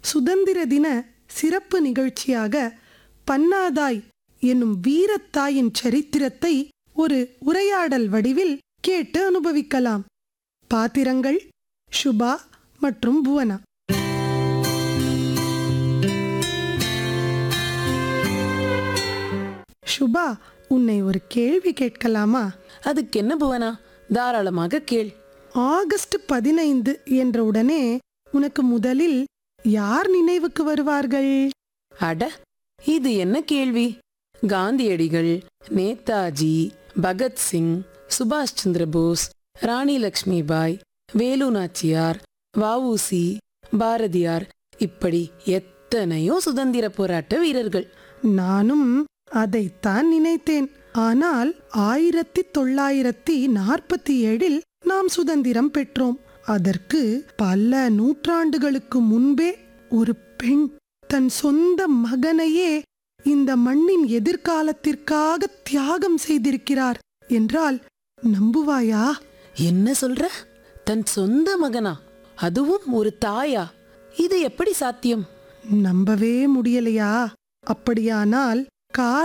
சுதந்திர தின சிறப்பு நிகழ்ச்சியாக பன்னாதாய் என்னும் வீரத்தாயின் சரித்திரத்தை ஒரு உரையாடல் வடிவில் கேட்டு அனுபவிக்கலாம் பாத்திரங்கள் சுபா மற்றும் புவனா சுபா உன்னை ஒரு கேள்வி கேட்கலாமா அதுக்கு என்ன புவனா தாராளமாக கேள் ஆகஸ்ட் பதினைந்து என்ற உடனே உனக்கு முதலில் யார் நினைவுக்கு வருவார்கள் அட இது என்ன கேள்வி காந்தியடிகள் நேதாஜி பகத்சிங் சுபாஷ் சந்திர போஸ் ராணி லக்ஷ்மிபாய் வேலு நாச்சியார் வஉசி பாரதியார் இப்படி எத்தனையோ சுதந்திர போராட்ட வீரர்கள் நானும் அதைத்தான் நினைத்தேன் ஆனால் ஆயிரத்தி தொள்ளாயிரத்தி நாற்பத்தி ஏழில் நாம் சுதந்திரம் பெற்றோம் அதற்கு பல நூற்றாண்டுகளுக்கு முன்பே ஒரு பெண் தன் சொந்த மகனையே இந்த மண்ணின் எதிர்காலத்திற்காக தியாகம் செய்திருக்கிறார் என்றால் நம்புவாயா என்ன சொல்ற தன் சொந்த மகனா அதுவும் ஒரு தாயா இது எப்படி சாத்தியம் நம்பவே முடியலையா அப்படியானால் கார்